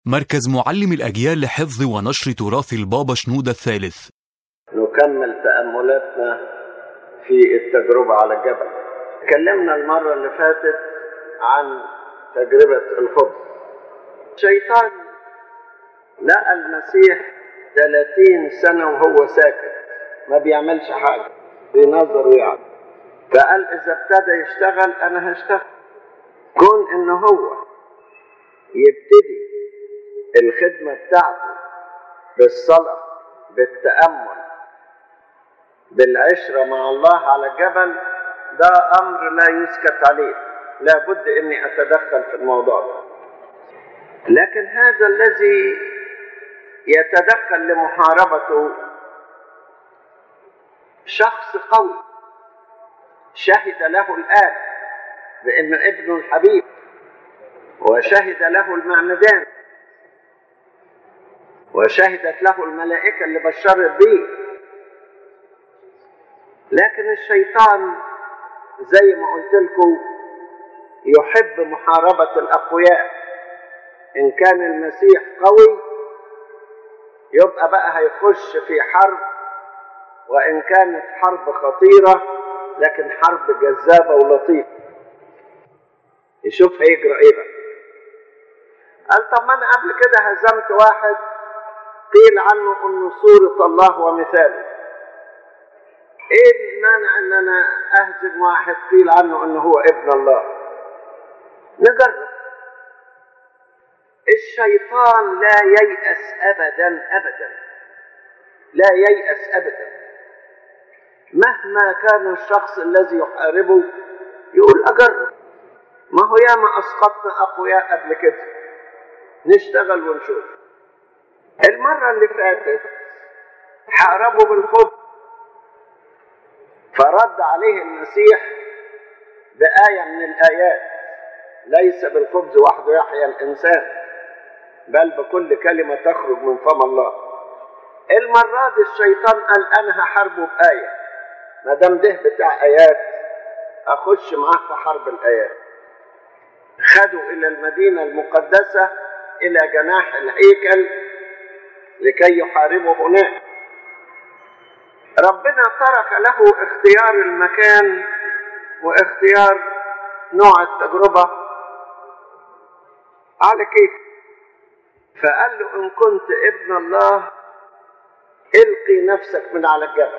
مركز معلم الأجيال لحفظ ونشر تراث البابا شنودة الثالث نكمل تأملاتنا في التجربة على الجبل تكلمنا المرة اللي فاتت عن تجربة الخبز الشيطان لقى المسيح 30 سنة وهو ساكت ما بيعملش حاجة بينظر يعني فقال إذا ابتدى يشتغل أنا هشتغل كون إن هو يبتدي الخدمة بتاعته بالصلاة بالتأمل بالعشرة مع الله على الجبل ده أمر لا يسكت عليه لابد أني أتدخل في الموضوع ده لكن هذا الذي يتدخل لمحاربته شخص قوي شهد له الآب بأنه ابنه الحبيب وشهد له المعمدان وشهدت له الملائكة اللي بشرت به لكن الشيطان زي ما قلت لكم يحب محاربة الأقوياء إن كان المسيح قوي يبقى بقى هيخش في حرب وإن كانت حرب خطيرة لكن حرب جذابة ولطيفة يشوف هيجرى إيه بقى قال طب ما أنا قبل كده هزمت واحد قيل عنه انه صورة الله ومثاله ايه المانع ان انا اهزم واحد قيل عنه انه هو ابن الله نجرب الشيطان لا ييأس ابدا ابدا لا ييأس ابدا مهما كان الشخص الذي يحاربه يقول اجرب ما هو ياما اسقطنا اقوياء قبل كده نشتغل ونشوف المرة اللي فاتت حاربوا بالخبز فرد عليه المسيح بآية من الآيات ليس بالخبز وحده يحيا الإنسان بل بكل كلمة تخرج من فم الله المرة دي الشيطان قال أنا هحاربه بآية ما دام ده بتاع آيات أخش معاه في حرب الآيات خدوا إلى المدينة المقدسة إلى جناح الهيكل لكي يحاربه هناك ربنا ترك له اختيار المكان واختيار نوع التجربة على كيف فقال له إن كنت ابن الله القي نفسك من على الجبل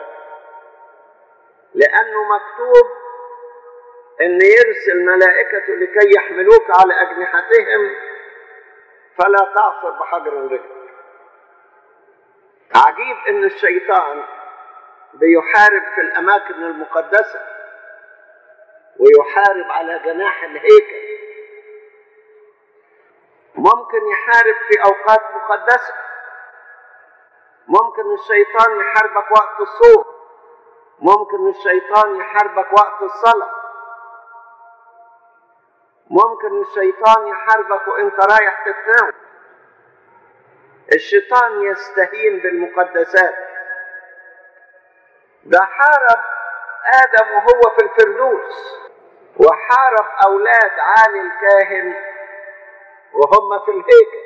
لأنه مكتوب أن يرسل ملائكة لكي يحملوك على أجنحتهم فلا تعصر بحجر رجلك عجيب ان الشيطان بيحارب في الاماكن المقدسه ويحارب على جناح الهيكل ممكن يحارب في اوقات مقدسه ممكن الشيطان يحاربك وقت الصوم ممكن الشيطان يحاربك وقت الصلاه ممكن الشيطان يحاربك وانت رايح تتناول الشيطان يستهين بالمقدسات ده حارب آدم وهو في الفردوس وحارب أولاد عالي الكاهن وهم في الهيكل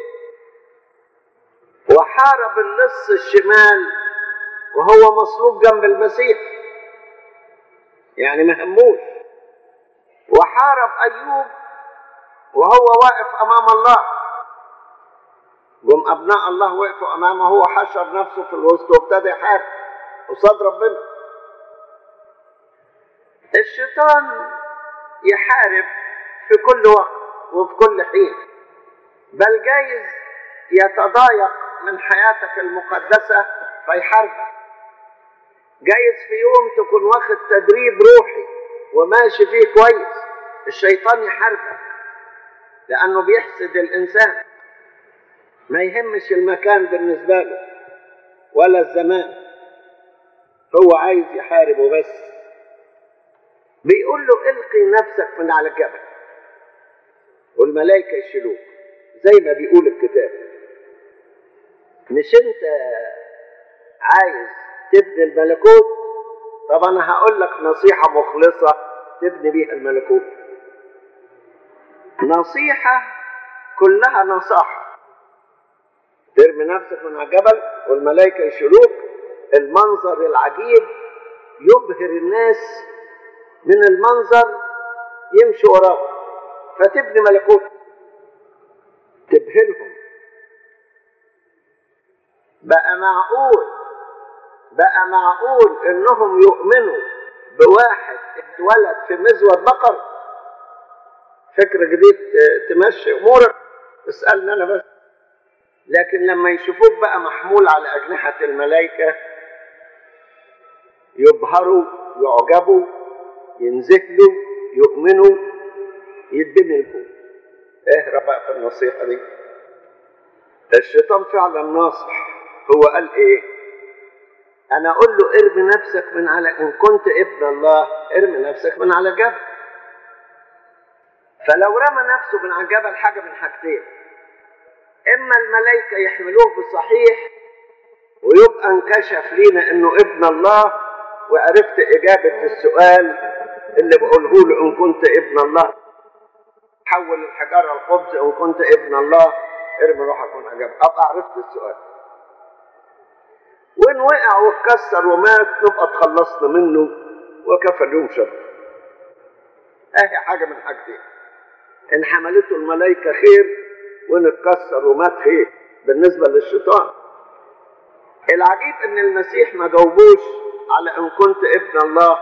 وحارب اللص الشمال وهو مصلوب جنب المسيح يعني ما هموش وحارب أيوب وهو واقف أمام الله جم أبناء الله وقفوا أمامه هو حشر نفسه في الوسط وابتدى يحارب قصاد ربنا الشيطان يحارب في كل وقت وفي كل حين بل جايز يتضايق من حياتك المقدسة فيحاربك جايز في يوم تكون واخد تدريب روحي وماشي فيه كويس الشيطان يحاربك لأنه بيحسد الإنسان ما يهمش المكان بالنسبة له ولا الزمان هو عايز يحاربه بس بيقول له القي نفسك من على الجبل والملائكة يشيلوك زي ما بيقول الكتاب مش انت عايز تبني الملكوت طب انا هقول لك نصيحة مخلصة تبني بيها الملكوت نصيحة كلها نصاحة ترمي نفسك من على الجبل والملائكة يشيلوك المنظر العجيب يبهر الناس من المنظر يمشي وراك فتبني ملكوت تبهرهم بقى معقول بقى معقول انهم يؤمنوا بواحد اتولد في مزود بقر فكرة جديد تمشي امورك اسألني انا بس لكن لما يشوفوك بقى محمول على اجنحة الملائكة يبهروا يعجبوا ينزهلوا يؤمنوا يدني الكون اهرب بقى في النصيحة دي الشيطان فعلا ناصح هو قال ايه انا اقول له ارمي نفسك من على ان كنت ابن الله ارمي نفسك من على جبل فلو رمى نفسه من على الجبل حاجه من حاجتين اما الملائكه يحملوه بصحيح ويبقى انكشف لينا انه ابن الله وعرفت اجابه السؤال اللي بقوله له ان كنت ابن الله حول الحجاره الخبز ان كنت ابن الله ارمي روحك من على الجبل ابقى عرفت السؤال وان وقع واتكسر ومات نبقى تخلصنا منه وكفى اليوم شر اهي حاجه من حاجتين ان حملته الملائكه خير وان اتكسر ومات خير بالنسبه للشيطان العجيب ان المسيح ما جاوبوش على ان كنت ابن الله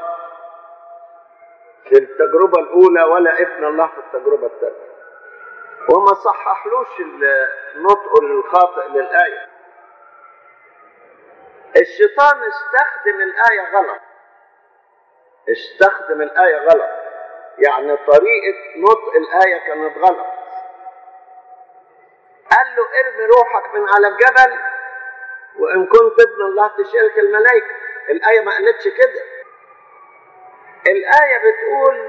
في التجربه الاولى ولا ابن الله في التجربه الثانيه وما صححلوش النطق الخاطئ للايه الشيطان استخدم الآية غلط استخدم الآية غلط يعني طريقة نطق الآية كانت غلط قال له ارمي روحك من على الجبل وإن كنت ابن الله تشارك الملائكة الآية ما قالتش كده الآية بتقول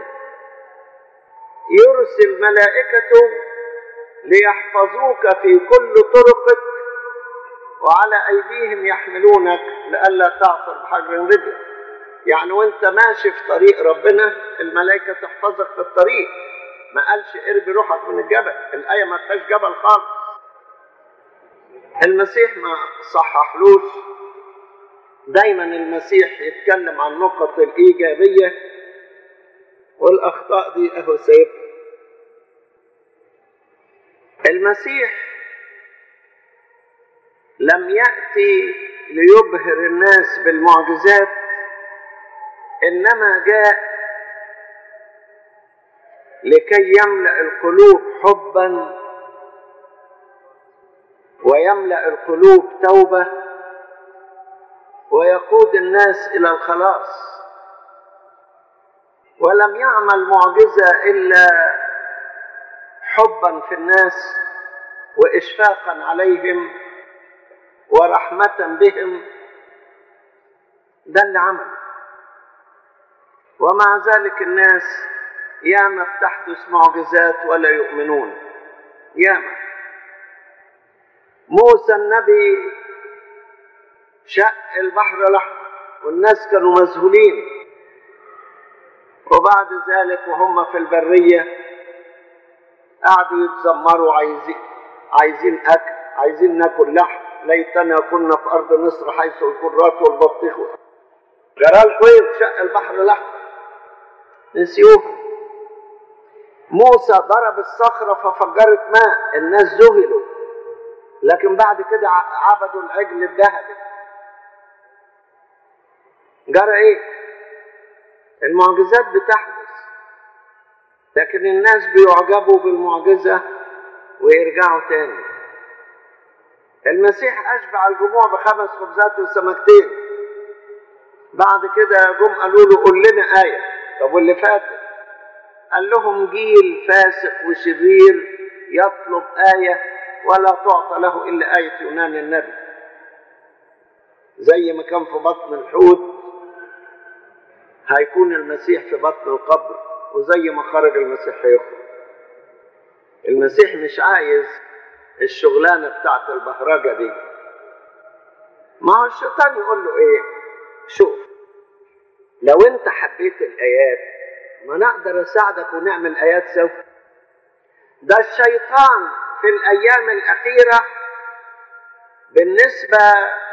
يرسل ملائكته ليحفظوك في كل طرقك وعلى أيديهم يحملونك لئلا تعثر بحجر رجلك يعني وانت ماشي في طريق ربنا الملائكة تحفظك في الطريق ما قالش اربي روحك من الجبل الآية ما فيهاش جبل خالص المسيح ما صححلوش دايما المسيح يتكلم عن النقط الإيجابية والأخطاء دي أهو سيبها المسيح لم يأتي ليبهر الناس بالمعجزات إنما جاء لكي يملأ القلوب حبا ويملأ القلوب توبة ويقود الناس إلى الخلاص ولم يعمل معجزة إلا حبا في الناس وإشفاقا عليهم ورحمة بهم ده اللي عمل ومع ذلك الناس ياما بتحدث معجزات ولا يؤمنون ياما موسى النبي شق البحر الأحمر والناس كانوا مذهولين وبعد ذلك وهم في البرية قعدوا يتذمروا عايزين عايزين أكل عايزين ناكل لحم ليتنا كنا في أرض مصر حيث الكرات والبطيخ جرال كويس شق البحر الأحمر نسيوه موسى ضرب الصخرة ففجرت ماء الناس ذهلوا لكن بعد كده عبدوا العجل الذهبي جرى ايه المعجزات بتحدث لكن الناس بيعجبوا بالمعجزة ويرجعوا تاني المسيح أشبع الجموع بخمس خبزات وسمكتين بعد كده جم قالوا له قول لنا آية طب واللي فاتت قال لهم جيل فاسق وشرير يطلب آية ولا تعطى له إلا آية يونان النبي زي ما كان في بطن الحوت هيكون المسيح في بطن القبر وزي ما خرج المسيح هيخرج المسيح مش عايز الشغلانة بتاعت البهرجة دي ما هو الشيطان يقول له ايه شوف لو انت حبيت الايات ما نقدر اساعدك ونعمل ايات سوا ده الشيطان في الايام الاخيره بالنسبة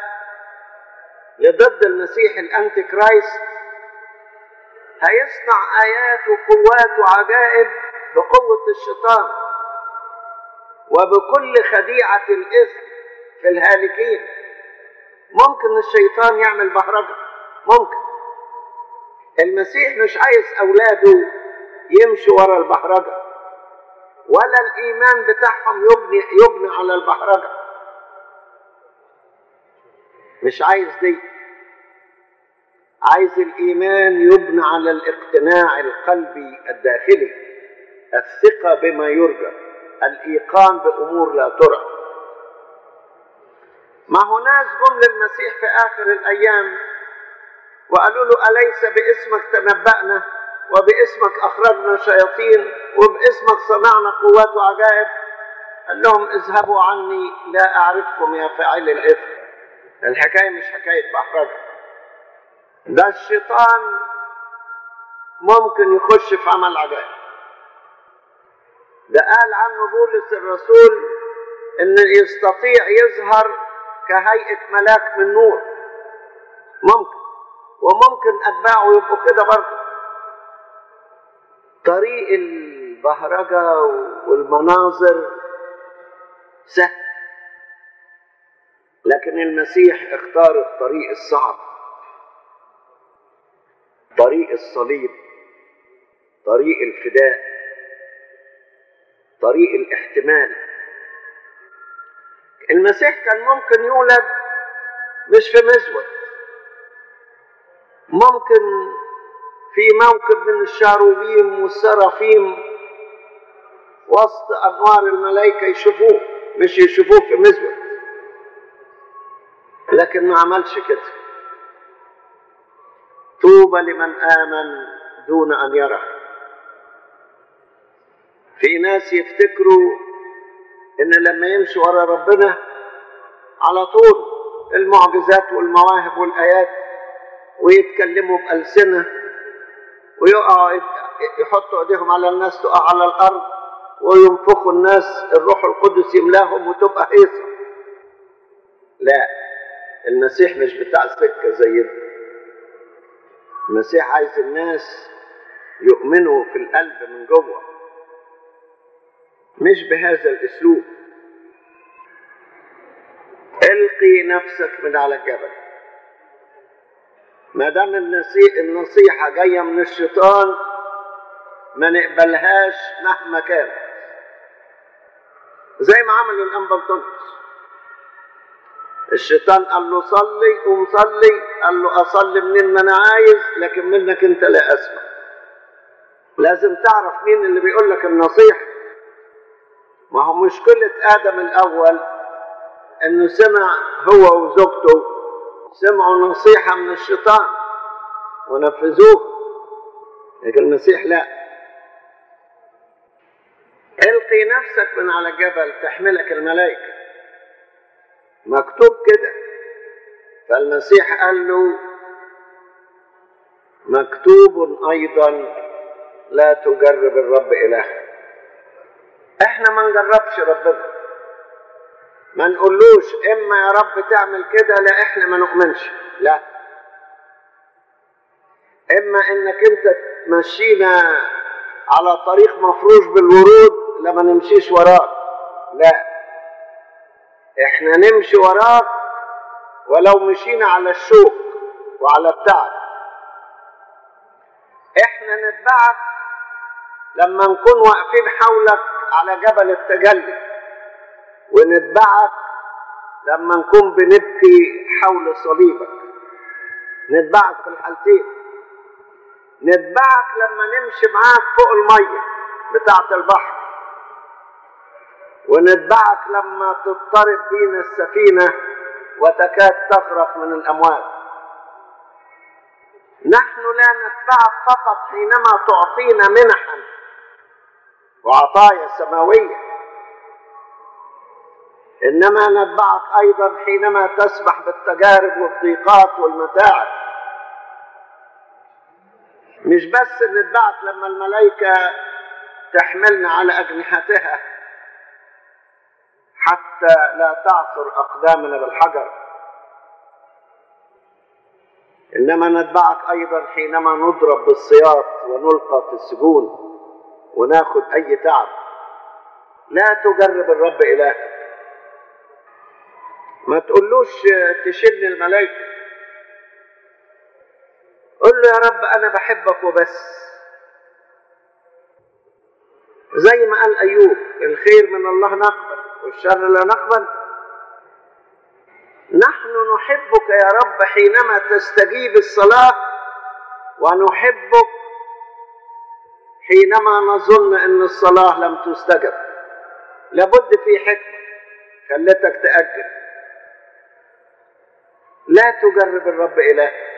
لضد المسيح الأنتي كرايست هيصنع آيات وقوات وعجائب بقوة الشيطان وبكل خديعة الإثم في الهالكين ممكن الشيطان يعمل بهرجة ممكن المسيح مش عايز أولاده يمشوا ورا البهرجة ولا الإيمان بتاعهم يبني, يبني على البهرجة مش عايز دي عايز الإيمان يبنى على الاقتناع القلبي الداخلي الثقة بما يرجى الإيقان بأمور لا ترى ما هو ناس جم للمسيح في آخر الأيام وقالوا له أليس باسمك تنبأنا وباسمك أخرجنا شياطين وباسمك صنعنا قوات وعجائب قال لهم اذهبوا عني لا أعرفكم يا فاعل الإثم الحكاية مش حكاية بحرجة ده الشيطان ممكن يخش في عمل عجائب ده قال عنه بولس الرسول ان يستطيع يظهر كهيئة ملاك من نور ممكن وممكن اتباعه يبقوا كده برضه طريق البهرجة والمناظر سهل لكن المسيح اختار الطريق الصعب طريق الصليب طريق الفداء طريق الاحتمال المسيح كان ممكن يولد مش في مزود ممكن في موكب من الشاروبيم والسرافيم وسط انوار الملائكه يشوفوه مش يشوفوه في مزود لكن ما عملش كده طوبى لمن امن دون ان يرى في ناس يفتكروا ان لما يمشوا ورا ربنا على طول المعجزات والمواهب والايات ويتكلموا بألسنة ويقعوا يحطوا ايديهم على الناس تقع على الارض وينفخوا الناس الروح القدس يملاهم وتبقى هيصة لا المسيح مش بتاع سكة زي ده المسيح عايز الناس يؤمنوا في القلب من جوه مش بهذا الاسلوب القي نفسك من على الجبل ما دام النصيحة جاية من الشيطان ما نقبلهاش مهما كانت زي ما عمل الأنبلطونس الشيطان قال له صلي قوم صلي قال له أصلي منين ما أنا عايز لكن منك أنت لا أسمع لازم تعرف مين اللي بيقول لك النصيحة ما هو مشكلة آدم الأول إنه سمع هو وزوجته سمعوا نصيحة من الشيطان ونفذوه لكن المسيح لا القي نفسك من على الجبل تحملك الملائكة مكتوب كده فالمسيح قال له مكتوب أيضا لا تجرب الرب إلهك احنا ما نجربش ربنا ما نقولوش اما يا رب تعمل كده لا احنا ما نؤمنش لا اما انك انت تمشينا على طريق مفروش بالورود لما نمشيش وراك لا احنا نمشي وراك ولو مشينا على الشوك وعلى التعب احنا نتبعك لما نكون واقفين حولك على جبل التجلي ونتبعك لما نكون بنبكي حول صليبك نتبعك في الحالتين نتبعك لما نمشي معاك فوق المية بتاعة البحر ونتبعك لما تضطرب بينا السفينة وتكاد تغرق من الأمواج نحن لا نتبعك فقط حينما تعطينا منحا وعطايا سماويه انما نتبعك ايضا حينما تسبح بالتجارب والضيقات والمتاعب مش بس نتبعك لما الملائكه تحملنا على اجنحتها حتى لا تعثر أقدامنا بالحجر إنما نتبعك أيضا حينما نضرب بالسياط ونلقى في السجون وناخد أي تعب لا تجرب الرب إلهك ما تقولوش تشيلني الملائكة قل له يا رب أنا بحبك وبس زي ما قال أيوب الخير من الله نقبل والشر لا نقبل نحن نحبك يا رب حينما تستجيب الصلاة ونحبك حينما نظن أن الصلاة لم تستجب لابد في حكمة خلتك تأجل لا تجرب الرب إلهك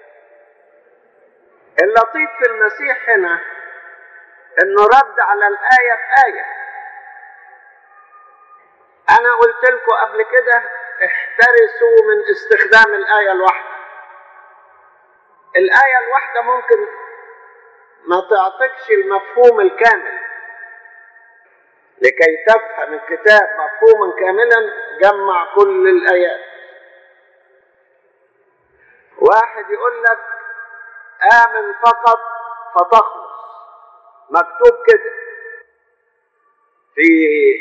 اللطيف في المسيح هنا انه رد على الآية بآية أنا قلت لكم قبل كده احترسوا من استخدام الآية الواحدة الآية الواحدة ممكن ما تعطيكش المفهوم الكامل لكي تفهم الكتاب مفهوما كاملا جمع كل الآيات واحد يقول لك آمن فقط فتخلص مكتوب كده في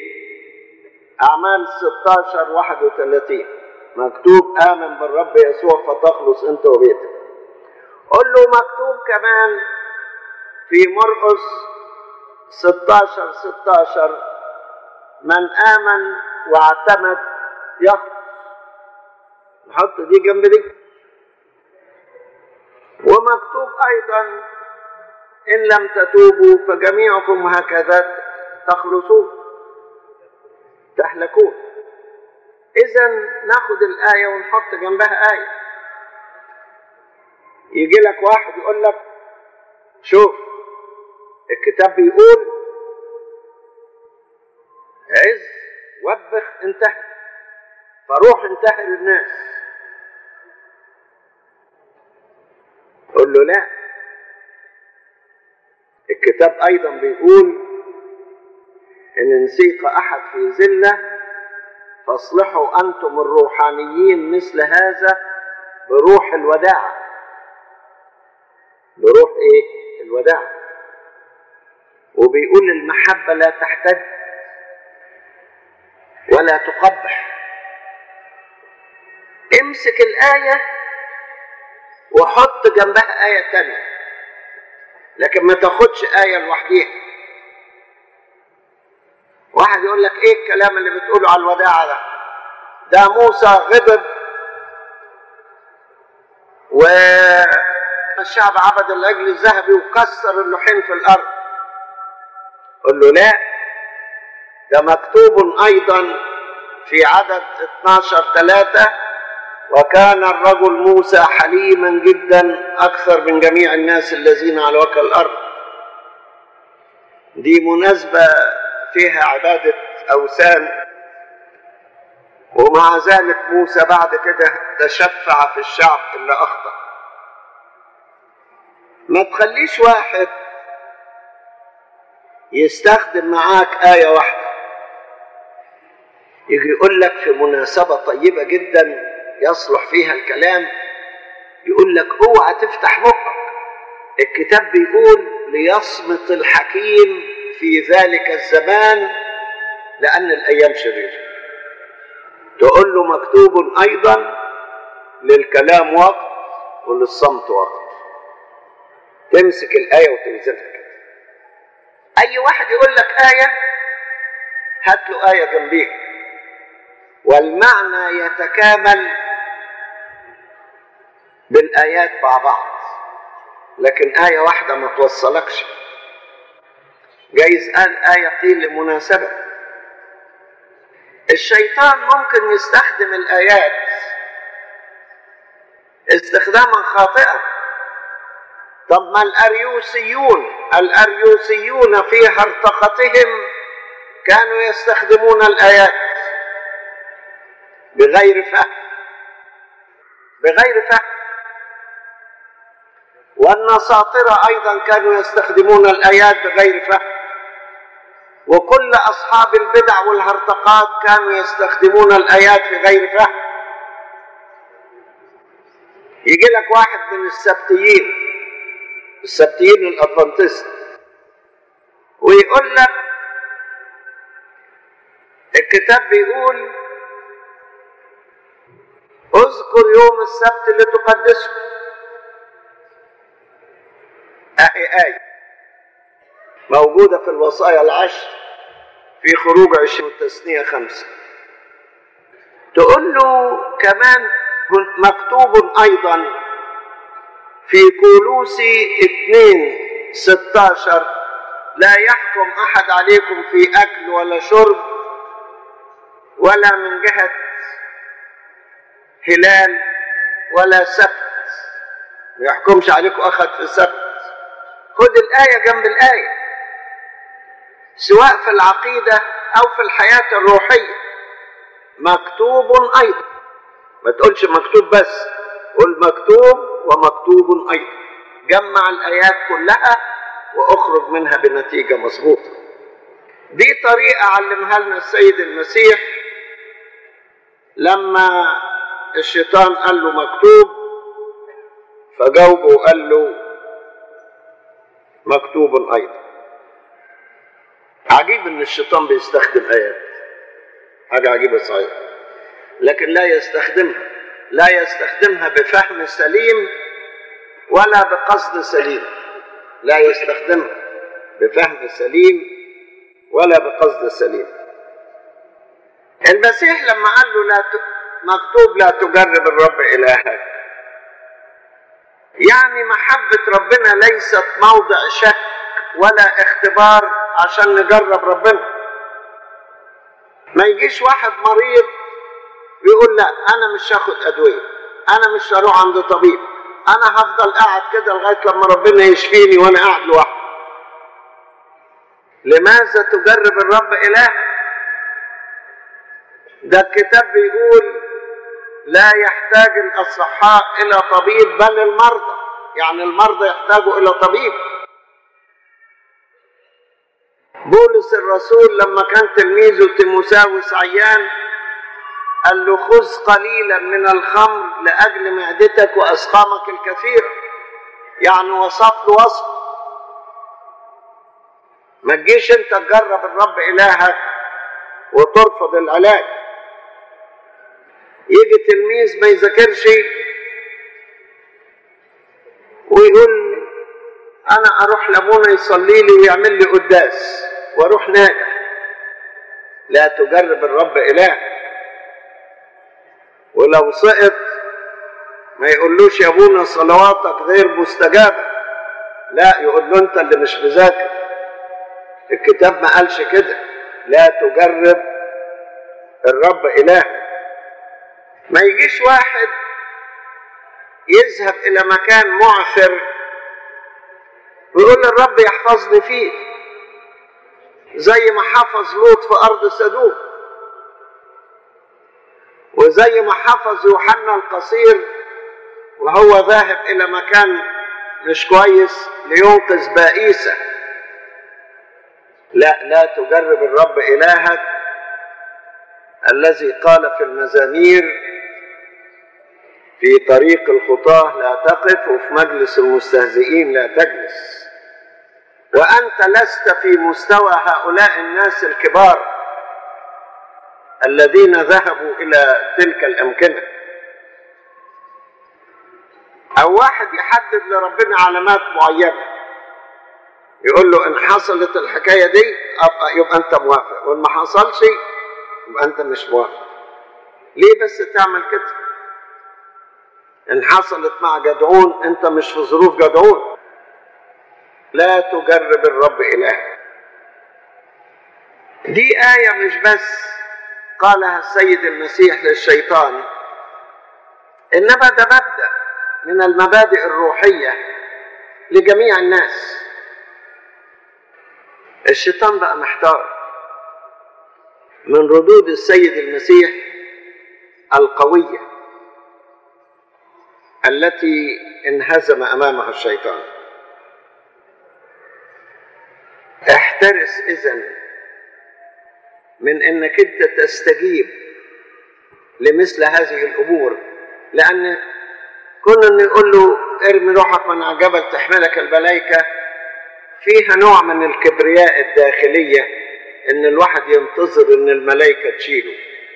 أعمال 16 31 مكتوب آمن بالرب يسوع فتخلص أنت وبيتك قل له مكتوب كمان في مرقس 16 16 من آمن واعتمد يخلص نحط دي جنب دي ومكتوب أيضا إن لم تتوبوا فجميعكم هكذا تخلصون تهلكون إذا ناخد الآية ونحط جنبها آية يجي لك واحد يقول لك شوف الكتاب بيقول عز وبخ انتهى فروح انتهر الناس قل له لا الكتاب ايضا بيقول ان نسيق احد في زله فاصلحوا انتم الروحانيين مثل هذا بروح الوداعه بروح ايه الوداعه وبيقول المحبه لا تحتد ولا تقبح امسك الايه وحط جنبها ايه تانيه لكن ما تاخدش آية لوحديها واحد يقول لك ايه الكلام اللي بتقوله على الوداعة ده ده موسى غضب والشعب عبد العجل الذهبي وكسر اللوحين في الارض قل له لا ده مكتوب ايضا في عدد 12 ثلاثة وكان الرجل موسى حليما جدا اكثر من جميع الناس الذين على وجه الارض دي مناسبه فيها عباده اوثان ومع ذلك موسى بعد كده تشفع في الشعب اللي اخطا ما تخليش واحد يستخدم معاك ايه واحده يجي يقول لك في مناسبه طيبه جدا يصلح فيها الكلام يقول لك اوعى تفتح بقك الكتاب بيقول ليصمت الحكيم في ذلك الزمان لأن الأيام شريرة تقول له مكتوب أيضا للكلام وقت وللصمت وقت تمسك الآية وتنزلها كده أي واحد يقول لك آية هات له آية جنبيها والمعنى يتكامل بالآيات مع بعض لكن آية واحدة ما توصلكش جايز قال آية قيل لمناسبة الشيطان ممكن يستخدم الآيات استخداما خاطئا طب ما الأريوسيون الأريوسيون في هرطقتهم كانوا يستخدمون الآيات بغير فهم بغير فهم والنصاطرة أيضا كانوا يستخدمون الآيات بغير فهم وكل أصحاب البدع والهرطقات كانوا يستخدمون الآيات في غير فهم يجي لك واحد من السبتيين السبتيين الأدفنتست ويقول لك الكتاب بيقول اذكر يوم السبت لتقدسه اهي آية موجودة في الوصايا العشر في خروج عشرين والتثنية خمسة تقول له كمان مكتوب أيضا في كولوسي اتنين ستاشر لا يحكم أحد عليكم في أكل ولا شرب ولا من جهة هلال ولا سبت ما يحكمش عليكم أخذ في سبت خد الآية جنب الآية سواء في العقيدة أو في الحياة الروحية مكتوب أيضا ما تقولش مكتوب بس قل مكتوب ومكتوب أيضا جمع الآيات كلها واخرج منها بنتيجة مظبوطة دي طريقة علمها لنا السيد المسيح لما الشيطان قال له مكتوب فجاوبه وقال له مكتوب أيضا عجيب ان الشيطان بيستخدم آيات حاجة عجيبة صحيح لكن لا يستخدمها لا يستخدمها بفهم سليم ولا بقصد سليم لا يستخدمها بفهم سليم ولا بقصد سليم المسيح لما قال له لا ت... مكتوب لا تجرب الرب إلهك يعني محبة ربنا ليست موضع شك ولا اختبار عشان نجرب ربنا ما يجيش واحد مريض ويقول لا انا مش هاخد ادويه انا مش هروح عند طبيب انا هفضل قاعد كده لغايه لما ربنا يشفيني وانا قاعد لوحدي لماذا تجرب الرب اله ده الكتاب بيقول لا يحتاج الاصحاء الى طبيب بل المرضى يعني المرضى يحتاجوا الى طبيب بولس الرسول لما كان تلميذه تيموساوس عيان قال له خذ قليلا من الخمر لاجل معدتك واسقامك الكثيره يعني وصف له وصف ما تجيش انت تجرب الرب الهك وترفض العلاج يجي تلميذ ما يذاكرش ويقول انا اروح لابونا يصلي لي ويعمل لي قداس واروح ناجح لا تجرب الرب اله ولو سقط ما يقولوش يا ابونا صلواتك غير مستجابه لا يقول له انت اللي مش مذاكر الكتاب ما قالش كده لا تجرب الرب اله ما يجيش واحد يذهب الى مكان معثر ويقول الرب يحفظني فيه زي ما حفظ لوط في ارض سدوم وزي ما حفظ يوحنا القصير وهو ذاهب الى مكان مش كويس لينقذ بائسه لا لا تجرب الرب الهك الذي قال في المزامير في طريق الخطاه لا تقف وفي مجلس المستهزئين لا تجلس وانت لست في مستوى هؤلاء الناس الكبار الذين ذهبوا الى تلك الامكنه او واحد يحدد لربنا علامات معينه يقول له ان حصلت الحكايه دي يبقى انت موافق وان ما حصلش يبقى انت مش موافق ليه بس تعمل كده ان حصلت مع جدعون انت مش في ظروف جدعون لا تجرب الرب إله دي آية مش بس قالها السيد المسيح للشيطان إنما ده مبدأ من المبادئ الروحية لجميع الناس الشيطان بقى محتار من ردود السيد المسيح القوية التي انهزم أمامها الشيطان احترس اذا من انك انت تستجيب لمثل هذه الامور لان كنا ان يقول له ارمي روحك من على الجبل تحملك الملائكه فيها نوع من الكبرياء الداخليه ان الواحد ينتظر ان الملائكه تشيله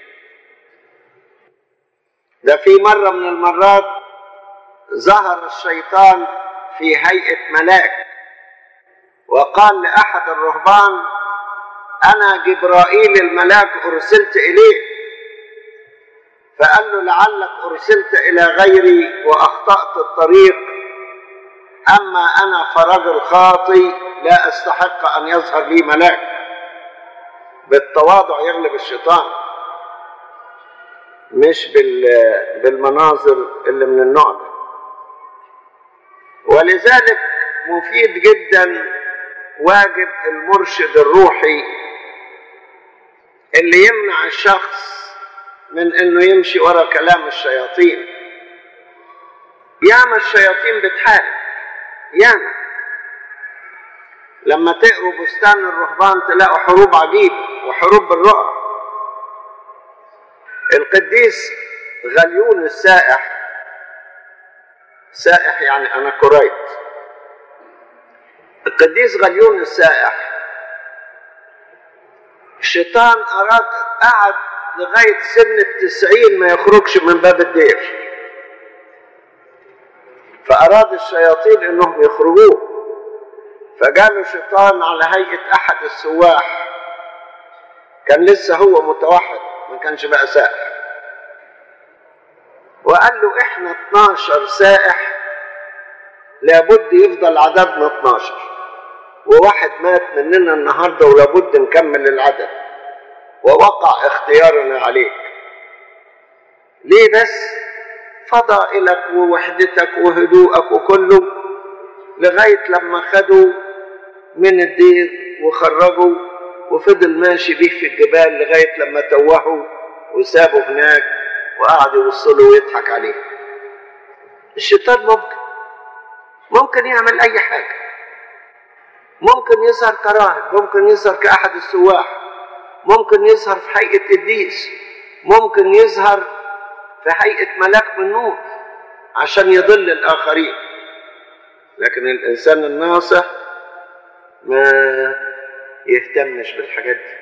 ده في مره من المرات ظهر الشيطان في هيئه ملاك وقال لاحد الرهبان انا جبرائيل الملاك ارسلت اليه فقال له لعلك ارسلت الى غيري واخطات الطريق اما انا فرجل خاطي لا استحق ان يظهر لي ملاك بالتواضع يغلب الشيطان مش بالمناظر اللي من النوع ده ولذلك مفيد جدا واجب المرشد الروحي اللي يمنع الشخص من انه يمشي ورا كلام الشياطين ياما الشياطين بتحارب ياما لما تقروا بستان الرهبان تلاقوا حروب عجيبة وحروب بالرعب القديس غليون السائح سائح يعني أنا كريت القديس غليون السائح الشيطان أراد قعد لغاية سن التسعين ما يخرجش من باب الدير فأراد الشياطين أنهم يخرجوه فجاله شيطان على هيئة أحد السواح كان لسه هو متوحد ما كانش بقى سائح وقال له احنا 12 سائح لابد يفضل عددنا 12 وواحد مات مننا النهارده ولابد نكمل العدد ووقع اختيارنا عليك ليه بس فضائلك ووحدتك وهدوءك وكله لغاية لما خدوا من الدير وخرجوا وفضل ماشي بيه في الجبال لغاية لما توهوا وسابوا هناك وقعدوا يوصلوا ويضحك عليه الشيطان ممكن ممكن يعمل أي حاجة ممكن يظهر كراهب ممكن يظهر كأحد السواح ممكن يظهر في هيئة قديس ممكن يظهر في هيئة ملاك من نور عشان يضل الآخرين لكن الإنسان الناصح ما يهتمش بالحاجات دي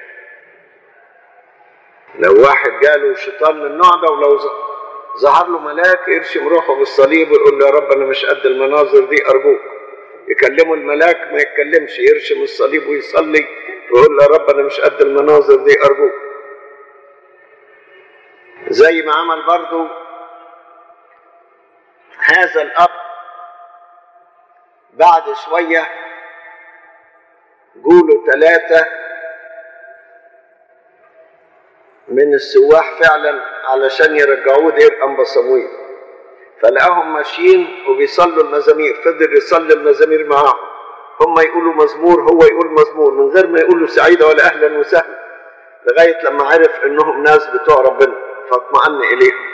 لو واحد جاله شيطان من النوع ده ولو ظهر له ملاك يرشم روحه بالصليب ويقول له يا رب انا مش قد المناظر دي ارجوك يكلمه الملاك ما يتكلمش يرشم الصليب ويصلي ويقول له يا رب انا مش قد المناظر دي ارجوك زي ما عمل برضو هذا الاب بعد شويه جوله ثلاثه من السواح فعلا علشان يرجعوه دير انبا صمويل فلقاهم ماشيين وبيصلوا المزامير فضل يصلي المزامير معاهم هم يقولوا مزمور هو يقول مزمور من غير ما يقولوا سعيده ولا اهلا وسهلا لغايه لما عرف انهم ناس بتوع ربنا فاطمأن اليهم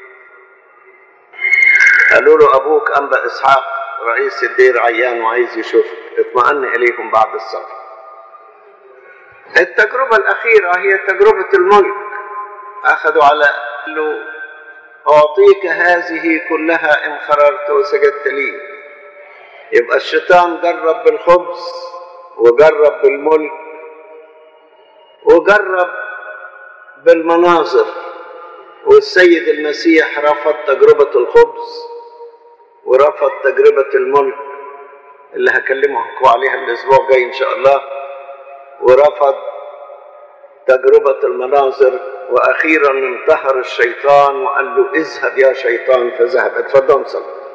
قالوا له ابوك انبا اسحاق رئيس الدير عيان وعايز يشوفك اطمأن اليهم بعد الصلاه التجربة الأخيرة هي تجربة الملك أخذوا على له أعطيك هذه كلها إن خررت وسجدت لي يبقى الشيطان جرب بالخبز وجرب بالملك وجرب بالمناظر والسيد المسيح رفض تجربة الخبز ورفض تجربة الملك اللي هكلمكم عليها الأسبوع الجاي إن شاء الله ورفض تجربة المناظر وأخيرا انتهر الشيطان وقال له اذهب يا شيطان فذهب اتفضل صلي